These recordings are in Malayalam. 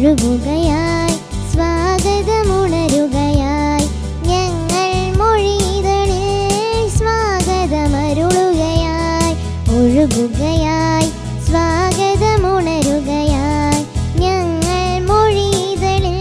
ഒഴുകുകയായി സ്വാഗതമുണരുകയായി ഞങ്ങൾ മൊഴിതളിൽ സ്വാഗതമരുളുകയായി ഒഴുകുകയായി സ്വാഗതമുണരുകയായി ഞങ്ങൾ മൊഴിതളിൽ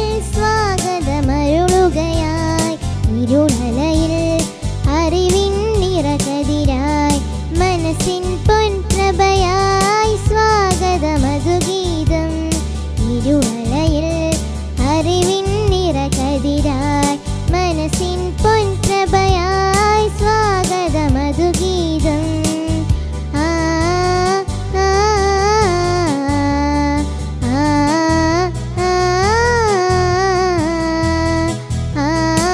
സ്വാഗതമരുളുകയായി ഇരുളലയിൽ അറിവിൻ നിറകതിരായി മനസ്സിൻ പൊൻപ്രഭയായി സ്വാഗതമധുഗീതം ഇരുളലയിൽ അറിവിൻ നിറകതിരായി മനസ്സിൻ പൊൻപ്രഭയായി സ്വാഗതമധുഗീതം ആ ആ ആ ആ ആ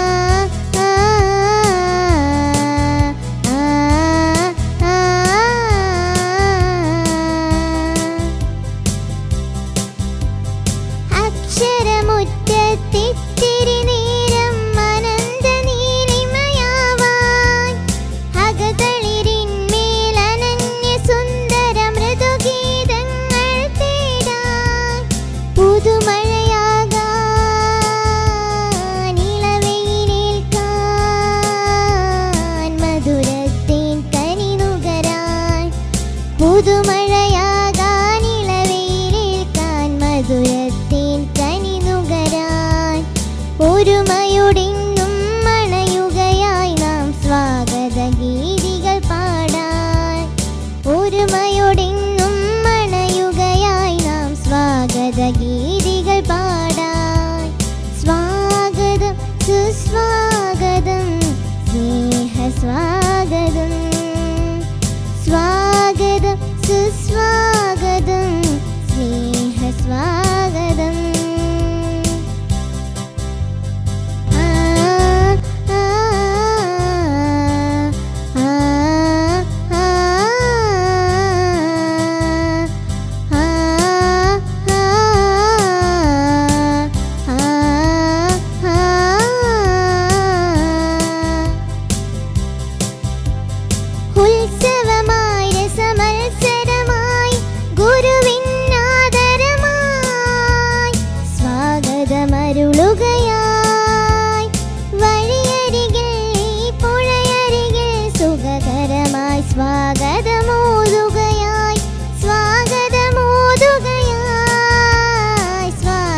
അക്ഷരമുറ്റത്തിത്തിരി നേരം അനന്ത നീലിമയാവാൻ അകതളിരിന്മേൽ അനന്യ സുന്ദര മൃദുഗീതങ്ങൾ തേടാൻ പുതുമഴയാകാൻ ഇളവെയിലേൽക്കാൻ മധുരത്തിൻ കനി നുകരാൻ പുതുമഴയാകാൻ ഇളവെയിലേൽക്കാൻ മധുരത്തിൻ കനി നുകരാൻ ഒരുമയുടിന്നും മണയുകയായി നാം സ്വാഗത ഗീതികൾ പാടാൻ ഒരുമയോടിന്നും മണയുകയായി നാം സ്വാഗത ഗീതികൾ പാടാൻ സ്വാഗതം സുസ്വാഗതം സ്നേഹ സ്വാഗതം സ്വാഗതം സുസ്വാഗതം സ്നേഹ സ്വാഗതം ആ ആ ആ ആ ആ ഉത്സവമായി രസമത്സരമായി ഗുരുവിൻ ആദരമായി സ്വാഗതമരുളുകയായി വഴിയരികിൽ ഈ പുഴയരികിൽ സുഖകരമായി സ്വാഗതമോതുകയായി സ്വാഗതമോതുകയായി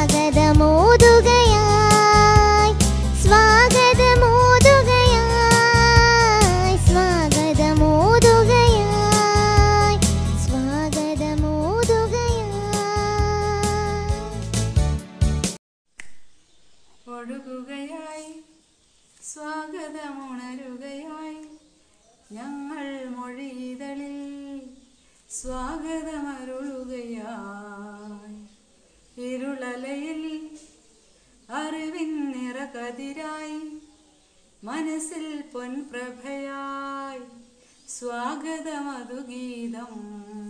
സ്വാഗതമോതുകയായി സ്വാഗതമോതുകയായി സ്വാഗതമോതുകയായി സ്വാഗതമോതുകയായി ഒഴുകുകയായി സ്വാഗതമുണരുകയായി ഞങ്ങൾ മൊഴിതളിൽ സ്വാഗതമരുളുകയായി ഇരുളലയിൽ അറിവിൻ നിറകതിരായി മനസ്സിൽ പൊൻപ്രഭയായി സ്വാഗതമധുഗീതം